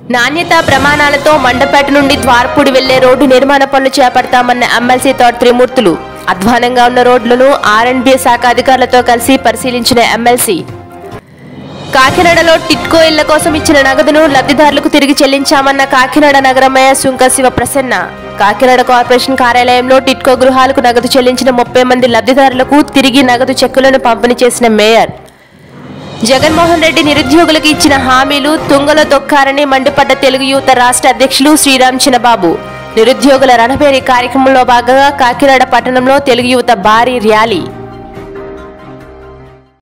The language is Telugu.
నాణ్యతా ప్రమాణాలతో మండపేట నుండి ద్వారపూడి వెళ్లే రోడ్డు నిర్మాణ పనులు చేపడతామన్న ఎమ్మెల్సీ తోట త్రిమూర్తులు అధ్వానంగా ఉన్న రోడ్లను ఆర్ఎండ్బి శాఖ అధికారులతో కలిసి పరిశీలించిన ఎమ్మెల్సీ కాకినాడలో టిట్కో ఇళ్ల కోసం ఇచ్చిన నగదును లబ్ధిదారులకు తిరిగి చెల్లించామన్న కాకినాడ నగర మేయర్ సుంక శివ ప్రసన్న కాకినాడ కార్పొరేషన్ కార్యాలయంలో టిట్కో గృహాలకు నగదు చెల్లించిన ముప్పై మంది లబ్ధిదారులకు తిరిగి నగదు చెక్కులను పంపిణీ చేసిన మేయర్ జగన్మోహన్ రెడ్డి నిరుద్యోగులకు ఇచ్చిన హామీలు తుంగలో తొక్కారని మండిపడ్డ తెలుగు యువత రాష్ట్ర అధ్యక్షులు శ్రీరామ్ చిన్నబాబు నిరుద్యోగుల రణభేరి కార్యక్రమంలో భాగంగా కాకినాడ పట్టణంలో తెలుగు యువత భారీ ర్యాలీ